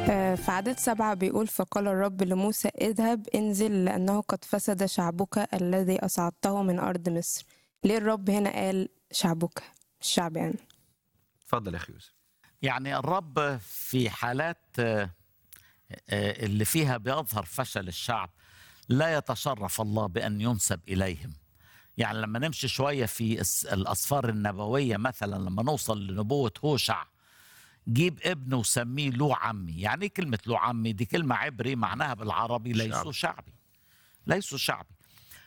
آه، في عدد سبعة بيقول فقال الرب لموسى اذهب انزل لأنه قد فسد شعبك الذي أصعدته من أرض مصر ليه الرب هنا قال شعبك الشعب يعني اتفضل يا اخي يوسف يعني الرب في حالات آه، آه، اللي فيها بيظهر فشل الشعب لا يتشرف الله بأن ينسب إليهم يعني لما نمشي شوية في الس- الأسفار النبوية مثلا لما نوصل لنبوة هوشع جيب ابنه وسميه له عمي يعني ايه كلمة له عمي دي كلمة عبري معناها بالعربي ليسوا شعبي ليسوا شعبي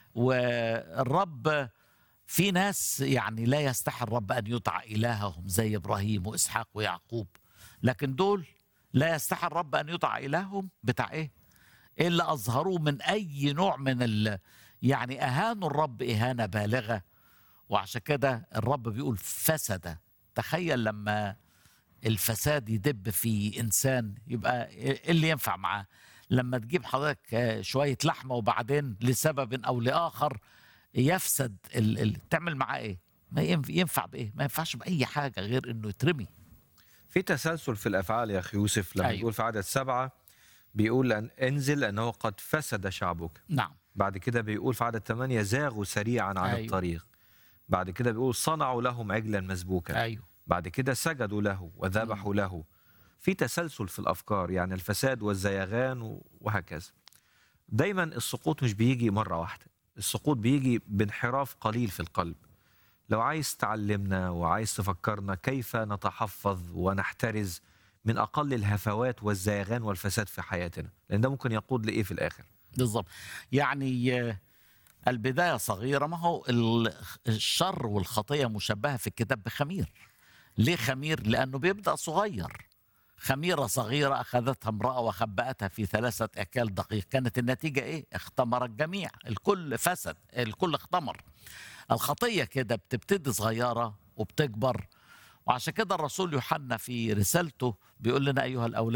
والرب في ناس يعني لا يستحي الرب ان يدعى الههم زي ابراهيم واسحاق ويعقوب لكن دول لا يستحي الرب ان يدعى الههم بتاع ايه؟ الا اظهروه من اي نوع من ال يعني اهانوا الرب اهانه بالغه وعشان كده الرب بيقول فسد تخيل لما الفساد يدب في انسان يبقى ايه اللي ينفع معاه لما تجيب حضرتك آه، شويه لحمه وبعدين لسبب او لاخر يفسد ال... ال... تعمل معاه ايه ما ينف- ينفع بايه ما ينفعش باي حاجه غير انه يترمي في تسلسل في الافعال يا اخي يوسف لما أيوة. يقول في عدد سبعه بيقول أن انزل لانه قد فسد شعبك نعم بعد كده بيقول في عدد ثمانية زاغوا سريعا عن أيوة. الطريق بعد كده بيقول صنعوا لهم عجلا مسبوكا ايوه بعد كده سجدوا له وذبحوا له في تسلسل في الافكار يعني الفساد والزيغان و- وهكذا دايما السقوط مش بيجي مره واحده السقوط بيجي بانحراف قليل في القلب لو عايز تعلمنا وعايز تفكرنا كيف نتحفظ ونحترز من اقل الهفوات والزيغان والفساد في حياتنا لان ده ممكن يقود لايه في الاخر بالظبط يعني آه، البدايه صغيره ما هو ال- الشر والخطيه مشبهه في الكتاب بخمير ليه خمير لانه بيبدا صغير خميره صغيره اخذتها امراه وخبأتها في ثلاثه اكيال دقيق كانت النتيجه ايه اختمر الجميع الكل فسد الكل اختمر الخطيه كده بتبتدي صغيره وبتكبر وعشان كده الرسول يوحنا في رسالته بيقول لنا ايها الاولاد